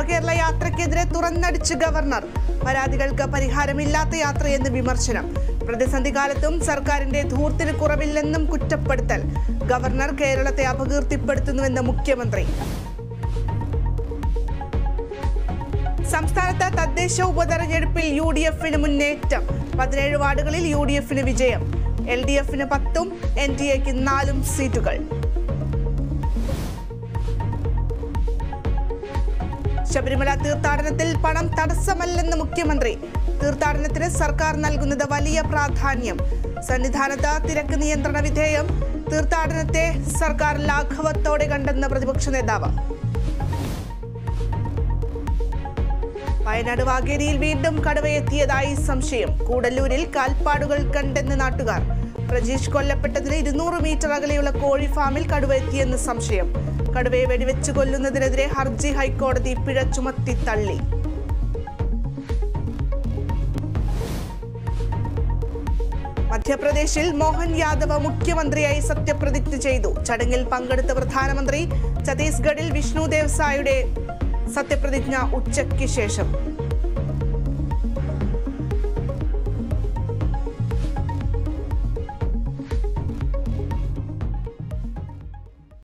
നവകേരള യാത്രയ്ക്കെതിരെ തുറന്നടിച്ച് governor പരാതികൾക്ക് പരിഹാരമില്ലാത്ത യാത്രയെന്ന് വിമർശനം പ്രതിസന്ധി കാലത്തും സർക്കാരിന്റെ ധൂർത്തിന് കുറവില്ലെന്നും കുറ്റപ്പെടുത്തൽ ഗവർണർ കേരളത്തെ അപകീർത്തിപ്പെടുത്തുന്നുവെന്ന് മുഖ്യമന്ത്രി സംസ്ഥാനത്ത് തദ്ദേശ ഉപതെരഞ്ഞെടുപ്പിൽ യു ഡി എഫിന് മുന്നേറ്റം പതിനേഴ് വാർഡുകളിൽ യു ഡി എഫിന് വിജയം എൽ ഡി എഫിന് പത്തും എൻ ഡി എക്ക് നാലും സീറ്റുകൾ ശബരിമല തീർത്ഥാടനത്തിൽ പണം തടസ്സമല്ലെന്ന് മുഖ്യമന്ത്രി തീർത്ഥാടനത്തിന് സർക്കാർ നൽകുന്നത് വലിയ പ്രാധാന്യം സന്നിധാനത്ത് തിരക്ക് നിയന്ത്രണ വിധേയം തീർത്ഥാടനത്തെ സർക്കാർ ലാഘവത്തോടെ കണ്ടെന്ന് പ്രതിപക്ഷ നേതാവ് വയനാട് വാഗേരിയിൽ വീണ്ടും കടുവയെത്തിയതായി സംശയം കൂടല്ലൂരിൽ കാൽപ്പാടുകൾ കണ്ടെന്ന് നാട്ടുകാർ പ്രജീഷ് കൊല്ലപ്പെട്ടതിന് ഇരുന്നൂറ് മീറ്റർ അകലെയുള്ള കോഴി ഫാമിൽ കടുവ എത്തിയെന്ന് സംശയം കടുവയെ വെടിവെച്ച് കൊല്ലുന്നതിനെതിരെ ഹർജി ഹൈക്കോടതി പിഴ ചുമത്തി തള്ളി മധ്യപ്രദേശിൽ മോഹൻ യാദവ് മുഖ്യമന്ത്രിയായി സത്യപ്രതിജ്ഞ ചെയ്തു ചടങ്ങിൽ പങ്കെടുത്ത പ്രധാനമന്ത്രി ഛത്തീസ്ഗഡിൽ വിഷ്ണു ദേവ്സായുടെ സത്യപ്രതിജ്ഞ ഉച്ചയ്ക്ക് ശേഷം